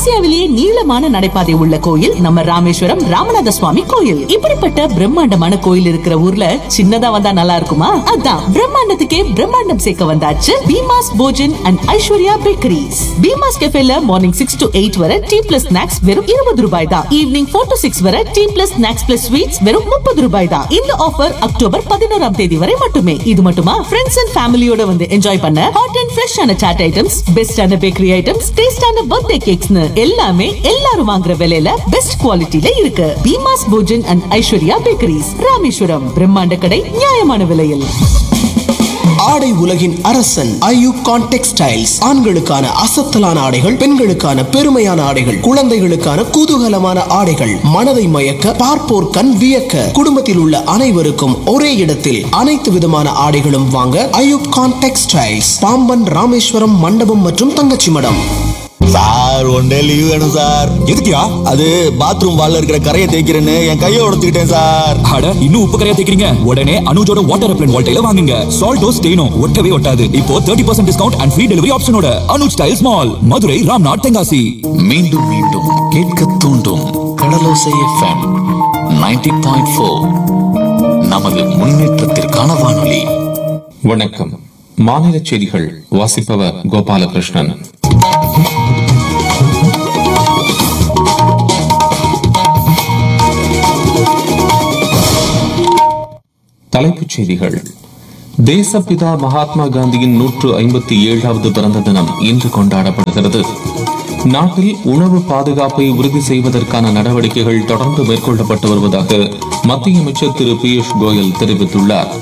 ஆசியாவிலேயே நீளமான நடைபாதை உள்ள கோயில் நம்ம ராமேஸ்வரம் ராமநாத சுவாமி கோயில் இப்படிப்பட்ட பிரம்மாண்டமான கோயில் இருக்கிற ஊர்ல சின்னதா வந்தா நல்லா இருக்குமா அதான் பிரம்மாண்டத்துக்கே பிரம்மாண்டம் சேர்க்க வந்தாச்சு பீமாஸ் போஜன் அண்ட் ஐஸ்வர்யா பேக்கரிஸ் பீமாஸ் கெஃபேல மார்னிங் சிக்ஸ் டு எயிட் வரை டீ பிளஸ் ஸ்நாக்ஸ் வெறும் இருபது ரூபாய் தான் ஈவினிங் ஃபோர் டு சிக்ஸ் வரை tea plus snacks plus sweets வெறும் முப்பது ரூபாய் தான் இந்த ஆஃபர் அக்டோபர் பதினோராம் தேதி வரை மட்டுமே இது மட்டுமா ஃப்ரெண்ட்ஸ் அண்ட் ஃபேமிலியோட வந்து என்ஜாய் பண்ண ஹாட் அண்ட் ஃப்ரெஷ்ஷான சாட் ஐட்டம்ஸ் பெஸ்டான பேக்கரி ஐட்டம்ஸ் டேஸ்டான பர்த்டே கேக்ஸ்னு எல்லாமே எல்லாரும் வாங்குற விலையில பெஸ்ட் குவாலிட்டில இருக்கு பீமாஸ் போஜன் அண்ட் ஐஸ்வர்யா பேக்கரிஸ் ராமேஸ்வரம் பிரம்மாண்ட கடை நியாயமான விலையில் ஆடை உலகின் அரசன் ஐயூகான் டெக்ஸ்டைல்ஸ் ஆண்களுக்கான அசத்தலான ஆடைகள் பெண்களுக்கான பெருமையான ஆடைகள் குழந்தைகளுக்கான குதூகலமான ஆடைகள் மனதை மயக்க பார்ப்போர் கண் வியக்க குடும்பத்தில் உள்ள அனைவருக்கும் ஒரே இடத்தில் அனைத்து விதமான ஆடைகளும் வாங்க ஐயூப்கான் டெக்ஸ்டைல்ஸ் பாம்பன் ராமேஸ்வரம் மண்டபம் மற்றும் Thangachimadam sir one day leave வேணும் சார் எதுக்குயா அது பாத்ரூம் வால்ல இருக்கிற கரையை தேய்க்கிறேன்னு என் கையை உடைச்சுக்கிட்டேன் சார் அட இன்னும் உப்பு கரையா தேக்கிறீங்க உடனே அனுஜோட வாட்டர் அப்ளன் வால்டைல வாங்குங்க சால்டோ ஸ்டெயினோ ஒட்டவே ஒட்டாது இப்போ 30% percent discount and free delivery ஆப்ஷனோட அனுஜ் ஸ்டைல்ஸ் மால் மதுரை ராம்நாத் தென்காசி மீண்டும் மீண்டும் கேட்க தூண்டும் கடலோசை எஃப்எம் 90.4 பாயிண்ட் ஃபோர் நமது முன்னேற்றத்திற்கான வானொலி வணக்கம் மாநில செய்திகள் வாசிப்பவர் கோபாலகிருஷ்ணன் தலைப்புச் செய்திகள் தேசப்பிதா மகாத்மா காந்தியின் நூற்று ஐம்பத்தி ஏழாவது பிறந்த தினம் இன்று கொண்டாடப்படுகிறது நாட்டில் உணவு பாதுகாப்பை உறுதி செய்வதற்கான நடவடிக்கைகள் தொடர்ந்து மேற்கொள்ளப்பட்டு வருவதாக மத்திய அமைச்சர் திரு பியூஷ் கோயல் தெரிவித்துள்ளார்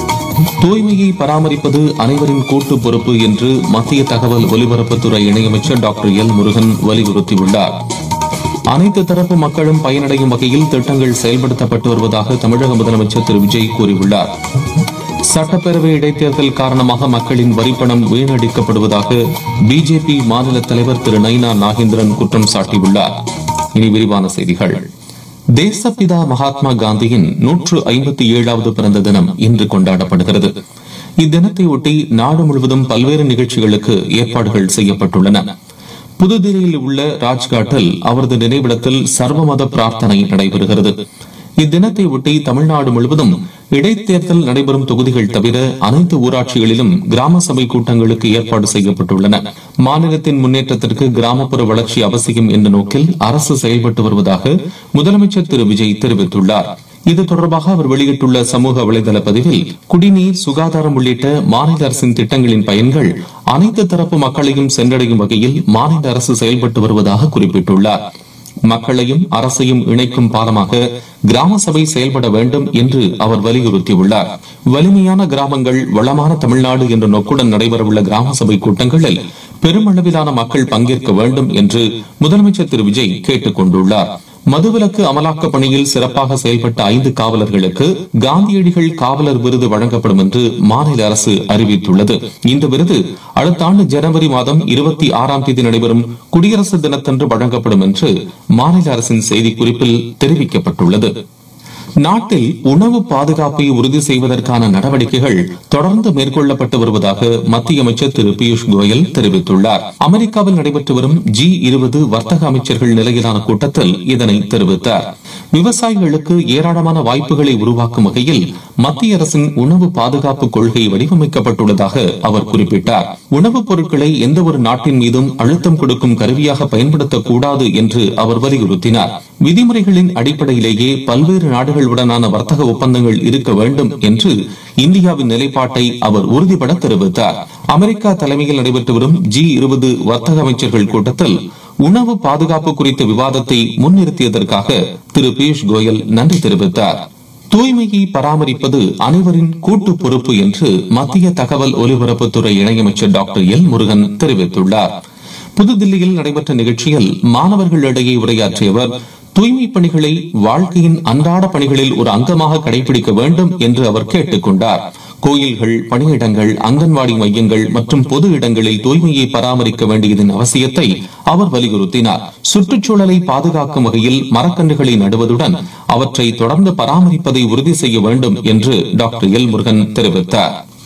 தூய்மையை பராமரிப்பது அனைவரின் கூட்டு பொறுப்பு என்று மத்திய தகவல் ஒலிபரப்புத்துறை இணையமைச்சர் டாக்டர் எல் முருகன் வலியுறுத்தியுள்ளார் அனைத்து தரப்பு மக்களும் பயனடையும் வகையில் திட்டங்கள் செயல்படுத்தப்பட்டு வருவதாக தமிழக முதலமைச்சர் திரு விஜய் கூறியுள்ளார் சட்டப்பேரவை இடைத்தேர்தல் காரணமாக மக்களின் வரிப்பணம் வீணடிக்கப்படுவதாக பிஜேபி மாநில தலைவர் திரு நைனா நாகேந்திரன் குற்றம் சாட்டியுள்ளார் இனி விரிவான செய்திகள் தேசப்பிதா மகாத்மா காந்தியின் நூற்று ஐம்பத்தி ஏழாவது பிறந்த தினம் இன்று கொண்டாடப்படுகிறது இத்தினத்தை ஒட்டி நாடு முழுவதும் பல்வேறு நிகழ்ச்சிகளுக்கு ஏற்பாடுகள் செய்யப்பட்டுள்ளன புதுதில்லியில் உள்ள ராஜ்காட்டில் அவரது நினைவிடத்தில் சர்வமத பிரார்த்தனை நடைபெறுகிறது இத்தினத்தை ஒட்டி தமிழ்நாடு முழுவதும் இடைத்தேர்தல் நடைபெறும் தொகுதிகள் தவிர அனைத்து ஊராட்சிகளிலும் கிராம சபை கூட்டங்களுக்கு ஏற்பாடு செய்யப்பட்டுள்ளன மாநிலத்தின் முன்னேற்றத்திற்கு கிராமப்புற வளர்ச்சி அவசியம் என்ற நோக்கில் அரசு செயல்பட்டு வருவதாக முதலமைச்சர் திரு விஜய் தெரிவித்துள்ளார் இது தொடர்பாக அவர் வெளியிட்டுள்ள சமூக வலைதள பதிவில் குடிநீர் சுகாதாரம் உள்ளிட்ட மாநில அரசின் திட்டங்களின் பயன்கள் அனைத்து தரப்பு மக்களையும் சென்றடையும் வகையில் மாநில அரசு செயல்பட்டு வருவதாக குறிப்பிட்டுள்ளார் மக்களையும் அரசையும் இணைக்கும் பாலமாக கிராம சபை செயல்பட வேண்டும் என்று அவர் வலியுறுத்தியுள்ளார் வலிமையான கிராமங்கள் வளமான தமிழ்நாடு என்ற நோக்குடன் நடைபெறவுள்ள கிராம சபை கூட்டங்களில் பெருமளவிலான மக்கள் பங்கேற்க வேண்டும் என்று முதலமைச்சர் திரு விஜய் கேட்டுக் கொண்டுள்ளார் மதுவிலக்கு அமலாக்க பணியில் சிறப்பாக செயல்பட்ட ஐந்து காவலர்களுக்கு காந்தியடிகள் காவலர் விருது வழங்கப்படும் என்று மாநில அரசு அறிவித்துள்ளது இந்த விருது அடுத்த ஆண்டு ஜனவரி மாதம் இருபத்தி ஆறாம் தேதி நடைபெறும் குடியரசு தினத்தன்று வழங்கப்படும் என்று மாநில அரசின் செய்திக்குறிப்பில் தெரிவிக்கப்பட்டுள்ளது நாட்டில் உணவு பாதுகாப்பை உறுதி செய்வதற்கான நடவடிக்கைகள் தொடர்ந்து மேற்கொள்ளப்பட்டு வருவதாக மத்திய அமைச்சர் திரு பியூஷ் கோயல் தெரிவித்துள்ளார் அமெரிக்காவில் நடைபெற்று வரும் ஜி இருபது வர்த்தக அமைச்சர்கள் நிலையிலான கூட்டத்தில் இதனை தெரிவித்தார் விவசாயிகளுக்கு ஏராளமான வாய்ப்புகளை உருவாக்கும் வகையில் மத்திய அரசின் உணவு பாதுகாப்பு கொள்கை வடிவமைக்கப்பட்டுள்ளதாக அவர் குறிப்பிட்டார் உணவுப் பொருட்களை எந்த ஒரு நாட்டின் மீதும் அழுத்தம் கொடுக்கும் கருவியாக பயன்படுத்தக்கூடாது என்று அவர் வலியுறுத்தினார் விதிமுறைகளின் அடிப்படையிலேயே பல்வேறு நாடுகளுடனான வர்த்தக ஒப்பந்தங்கள் இருக்க வேண்டும் என்று இந்தியாவின் நிலைப்பாட்டை அவர் உறுதிபட தெரிவித்தார் அமெரிக்கா தலைமையில் நடைபெற்று வரும் ஜி இருபது வர்த்தக அமைச்சர்கள் கூட்டத்தில் உணவு பாதுகாப்பு குறித்த விவாதத்தை முன்னிறுத்தியதற்காக திரு பியூஷ் கோயல் நன்றி தெரிவித்தார் தூய்மையை பராமரிப்பது அனைவரின் கூட்டு பொறுப்பு என்று மத்திய தகவல் ஒலிபரப்புத்துறை இணையமைச்சர் டாக்டர் எல் முருகன் தெரிவித்துள்ளார் புதுதில்லியில் நடைபெற்ற நிகழ்ச்சியில் மாணவர்களிடையே உரையாற்றிய அவர் தூய்மை பணிகளை வாழ்க்கையின் அன்றாட பணிகளில் ஒரு அங்கமாக கடைபிடிக்க வேண்டும் என்று அவர் கேட்டுக் கொண்டார் கோயில்கள் பணியிடங்கள் அங்கன்வாடி மையங்கள் மற்றும் பொது இடங்களில் தூய்மையை பராமரிக்க வேண்டியதன் அவசியத்தை அவர் வலியுறுத்தினார் சுற்றுச்சூழலை பாதுகாக்கும் வகையில் மரக்கன்றுகளை நடுவதுடன் அவற்றை தொடர்ந்து பராமரிப்பதை உறுதி செய்ய வேண்டும் என்று டாக்டர் எல் முருகன் தெரிவித்தார்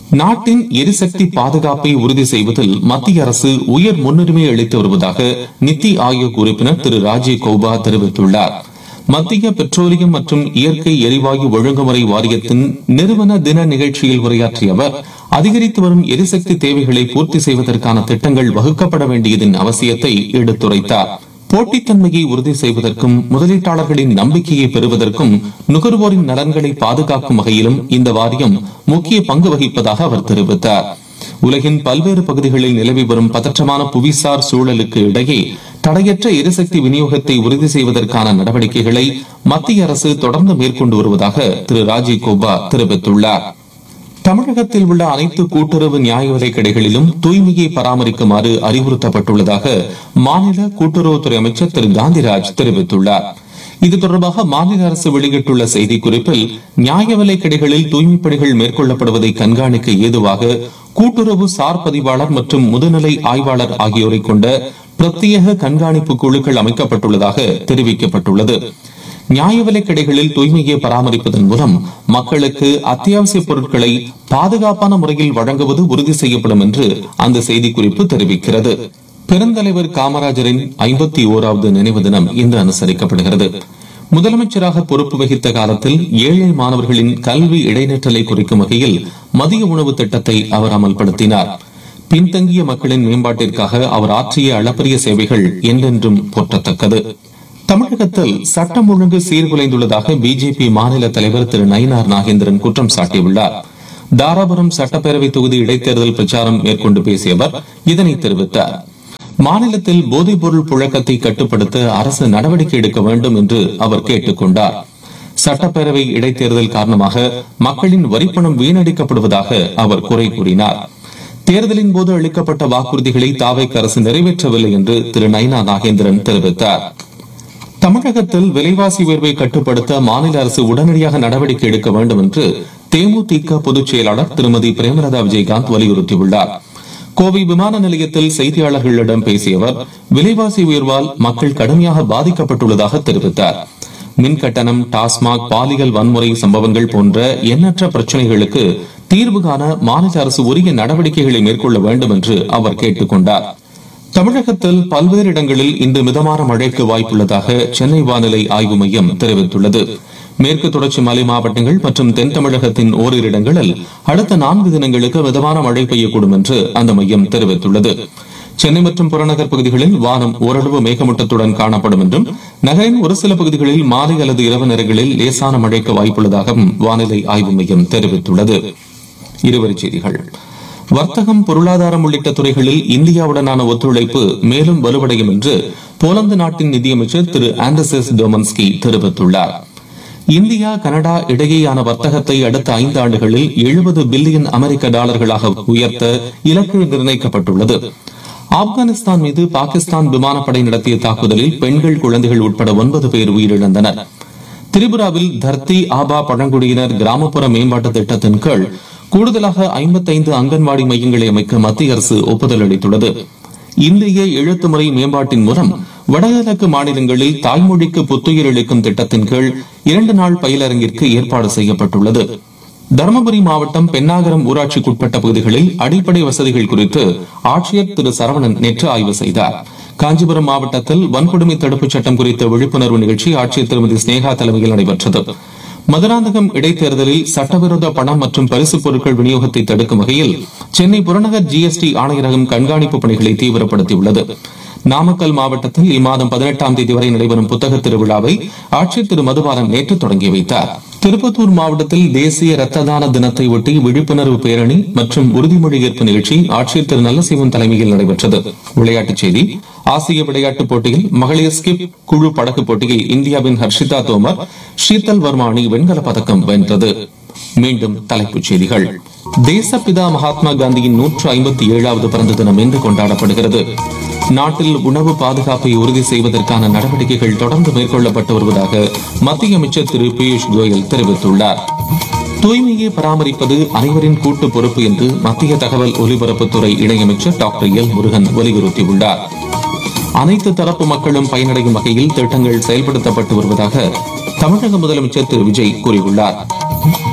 நாட்டின் எரிசக்தி பாதுகாப்பை உறுதி செய்வதில் மத்திய அரசு உயர் முன்னுரிமை அளித்து வருவதாக நித்தி ஆயோக் உறுப்பினர் திரு ராஜீவ் கௌபா தெரிவித்துள்ளார் மத்திய பெட்ரோலியம் மற்றும் இயற்கை எரிவாயு ஒழுங்குமுறை வாரியத்தின் நிறுவன தின நிகழ்ச்சியில் உரையாற்றிய அவர் அதிகரித்து வரும் எரிசக்தி தேவைகளை பூர்த்தி செய்வதற்கான திட்டங்கள் வகுக்கப்பட வேண்டியதன் அவசியத்தை எடுத்துரைத்தார் போட்டித்தன்மையை உறுதி செய்வதற்கும் முதலீட்டாளர்களின் நம்பிக்கையை பெறுவதற்கும் நுகர்வோரின் நலன்களை பாதுகாக்கும் வகையிலும் இந்த வாரியம் முக்கிய பங்கு வகிப்பதாக அவர் தெரிவித்தார் உலகின் பல்வேறு பகுதிகளில் நிலவி வரும் பதற்றமான புவிசார் சூழலுக்கு இடையே தடையற்ற எரிசக்தி விநியோகத்தை உறுதி செய்வதற்கான நடவடிக்கைகளை மத்திய அரசு தொடர்ந்து மேற்கொண்டு வருவதாக திரு ராஜீவ் கோபா தெரிவித்துள்ளார் தமிழகத்தில் உள்ள அனைத்து கூட்டுறவு நியாய விலைக் கடைகளிலும் தூய்மையை பராமரிக்குமாறு அறிவுறுத்தப்பட்டுள்ளதாக மாநில கூட்டுறவுத்துறை அமைச்சர் திரு காந்திராஜ் தெரிவித்துள்ளார் இது தொடர்பாக மாநில அரசு வெளியிட்டுள்ள செய்திக்குறிப்பில் நியாய விலைக் கடைகளில் தூய்மைப் பணிகள் மேற்கொள்ளப்படுவதை கண்காணிக்க ஏதுவாக கூட்டுறவு சார் பதிவாளர் மற்றும் முதுநிலை ஆய்வாளர் ஆகியோரை கொண்ட பிரத்யேக கண்காணிப்பு குழுக்கள் அமைக்கப்பட்டுள்ளதாக தெரிவிக்கப்பட்டுள்ளது நியாய விலைக் கடைகளில் தூய்மையை பராமரிப்பதன் மூலம் மக்களுக்கு அத்தியாவசிய பொருட்களை பாதுகாப்பான முறையில் வழங்குவது உறுதி செய்யப்படும் என்று அந்த செய்திக்குறிப்பு தெரிவிக்கிறது பெருந்தலைவர் காமராஜரின் ஐம்பத்தி ஓராவது நினைவு தினம் இன்று அனுசரிக்கப்படுகிறது முதலமைச்சராக பொறுப்பு வகித்த காலத்தில் ஏழை மாணவர்களின் கல்வி இடைநிற்றலை குறிக்கும் வகையில் மதிய உணவு திட்டத்தை அவர் அமல்படுத்தினார் பின்தங்கிய மக்களின் மேம்பாட்டிற்காக அவர் ஆற்றிய அளப்பரிய சேவைகள் என்றென்றும் போற்றத்தக்கது தமிழகத்தில் சட்டம் ஒழுங்கு சீர்குலைந்துள்ளதாக பிஜேபி மாநில தலைவர் திரு நயினார் நாகேந்திரன் குற்றம் சாட்டியுள்ளார் தாராபுரம் சட்டப்பேரவை தொகுதி இடைத்தேர்தல் பிரச்சாரம் மேற்கொண்டு பேசிய அவர் இதனை தெரிவித்தார் மாநிலத்தில் போதைப் பொருள் புழக்கத்தை கட்டுப்படுத்த அரசு நடவடிக்கை எடுக்க வேண்டும் என்று அவர் கேட்டுக் கொண்டார் சட்டப்பேரவை இடைத்தேர்தல் காரணமாக மக்களின் வரிப்பணம் வீணடிக்கப்படுவதாக அவர் குறை கூறினார் தேர்தலின் போது அளிக்கப்பட்ட வாக்குறுதிகளை தாவைக்கு அரசு நிறைவேற்றவில்லை என்று திரு நைனா நாகேந்திரன் தெரிவித்தார் தமிழகத்தில் விலைவாசி உயர்வை கட்டுப்படுத்த மாநில அரசு உடனடியாக நடவடிக்கை எடுக்க வேண்டும் என்று தேமுதிக பொதுச் செயலாளர் திருமதி பிரேமலதா விஜயகாந்த் வலியுறுத்தியுள்ளார் கோவை விமான நிலையத்தில் செய்தியாளர்களிடம் பேசிய அவர் விலைவாசி உயர்வால் மக்கள் கடுமையாக பாதிக்கப்பட்டுள்ளதாக தெரிவித்தார் மின் கட்டணம் டாஸ்மாக் பாலியல் வன்முறை சம்பவங்கள் போன்ற எண்ணற்ற பிரச்சனைகளுக்கு தீர்வு காண மாநில அரசு உரிய நடவடிக்கைகளை மேற்கொள்ள வேண்டும் என்று அவர் கேட்டுக் கொண்டார் தமிழகத்தில் பல்வேறு இடங்களில் இன்று மிதமான மழைக்கு வாய்ப்புள்ளதாக சென்னை வானிலை ஆய்வு மையம் தெரிவித்துள்ளது மேற்கு தொடர்ச்சி மலை மாவட்டங்கள் மற்றும் தென் தமிழகத்தின் ஓரிரு இடங்களில் அடுத்த நான்கு தினங்களுக்கு மிதமான மழை பெய்யக்கூடும் என்று அந்த மையம் தெரிவித்துள்ளது சென்னை மற்றும் புறநகர் பகுதிகளில் வானம் ஓரளவு மேகமூட்டத்துடன் காணப்படும் என்றும் நகரின் ஒரு சில பகுதிகளில் மாலை அல்லது இரவு நேரங்களில் லேசான மழைக்கு வாய்ப்புள்ளதாகவும் வானிலை ஆய்வு மையம் தெரிவித்துள்ளது இருவரிச் செய்திகள் வர்த்தகம் பொருளாதாரம் உள்ளிட்ட துறைகளில் இந்தியாவுடனான ஒத்துழைப்பு மேலும் வலுவடையும் என்று போலந்து நாட்டின் நிதியமைச்சர் திரு ஆண்டர்சஸ் டோமன்ஸ்கி தெரிவித்துள்ளார் இந்தியா கனடா இடையேயான வர்த்தகத்தை அடுத்த ஐந்து ஆண்டுகளில் எழுபது பில்லியன் அமெரிக்க டாலர்களாக உயர்த்த இலக்கு நிர்ணயிக்கப்பட்டுள்ளது ஆப்கானிஸ்தான் மீது பாகிஸ்தான் விமானப்படை நடத்திய தாக்குதலில் பெண்கள் குழந்தைகள் உட்பட ஒன்பது பேர் உயிரிழந்தனர் திரிபுராவில் தர்த்தி ஆபா பழங்குடியினர் கிராமப்புற மேம்பாட்டு திட்டத்தின் கீழ் கூடுதலாக ஐம்பத்தைந்து அங்கன்வாடி மையங்களை அமைக்க மத்திய அரசு ஒப்புதல் அளித்துள்ளது இந்திய எழுத்து முறை மேம்பாட்டின் மூலம் வடகிழக்கு மாநிலங்களில் தாய்மொழிக்கு புத்துயிர் அளிக்கும் திட்டத்தின் கீழ் இரண்டு நாள் பயிலரங்கிற்கு ஏற்பாடு செய்யப்பட்டுள்ளது தருமபுரி மாவட்டம் பென்னாகரம் ஊராட்சிக்குட்பட்ட பகுதிகளில் அடிப்படை வசதிகள் குறித்து ஆட்சியர் திரு சரவணன் நேற்று ஆய்வு செய்தார் காஞ்சிபுரம் மாவட்டத்தில் வன்கொடுமை தடுப்புச் சட்டம் குறித்த விழிப்புணர்வு நிகழ்ச்சி ஆட்சியர் திருமதி ஸ்னேகா தலைமையில் நடைபெற்றது மதுராந்தகம் இடைத்தேர்தலில் சட்டவிரோத பணம் மற்றும் பரிசுப் பொருட்கள் விநியோகத்தை தடுக்கும் வகையில் சென்னை புறநகர் ஜிஎஸ்டி ஆணையரகம் கண்காணிப்பு பணிகளை தீவிரப்படுத்தியுள்ளது நாமக்கல் மாவட்டத்தில் இம்மாதம் பதினெட்டாம் தேதி வரை நடைபெறும் புத்தக திருவிழாவை ஆட்சியர் திரு மதுபாலன் நேற்று தொடங்கி வைத்தார் திருப்பத்தூர் மாவட்டத்தில் தேசிய ரத்த தான தினத்தை ஒட்டி விழிப்புணர்வு பேரணி மற்றும் உறுதிமொழி ஏற்பு நிகழ்ச்சி ஆட்சியர் திரு நல்லசிவன் தலைமையில் நடைபெற்றது விளையாட்டுச் செய்தி ஆசிய விளையாட்டுப் போட்டியில் மகளிர் ஸ்கிப் குழு படகு போட்டியில் இந்தியாவின் ஹர்ஷிதா தோமர் ஷீதல் வர்மா அணி வெண்கலப் பதக்கம் வென்றது மீண்டும் தலைப்புச் செய்திகள் தேசப்பிதா மகாத்மா காந்தியின் நூற்று ஐம்பத்தி ஏழாவது பிறந்த தினம் இன்று கொண்டாடப்படுகிறது நாட்டில் உணவு பாதுகாப்பை உறுதி செய்வதற்கான நடவடிக்கைகள் தொடர்ந்து மேற்கொள்ளப்பட்டு வருவதாக மத்திய அமைச்சர் திரு பியூஷ் கோயல் தெரிவித்துள்ளார் தூய்மையை பராமரிப்பது அனைவரின் கூட்டு பொறுப்பு என்று மத்திய தகவல் ஒலிபரப்புத்துறை இணையமைச்சர் டாக்டர் எல் முருகன் வலியுறுத்தியுள்ளார் அனைத்து தரப்பு மக்களும் பயனடையும் வகையில் திட்டங்கள் செயல்படுத்தப்பட்டு வருவதாக தமிழக முதலமைச்சர் திரு விஜய் கூறியுள்ளார்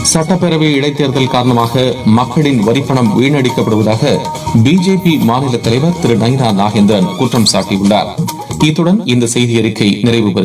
சட்டப்பேரவை இடைத்தேர்தல் காரணமாக மக்களின் வரிப்பணம் வீணடிக்கப்படுவதாக பிஜேபி மாநில தலைவர் திரு நயினா நாகேந்திரன் குற்றம் சாட்டியுள்ளார் இத்துடன் இந்த செய்தி அறிக்கை நிறைவு பெறுகிறது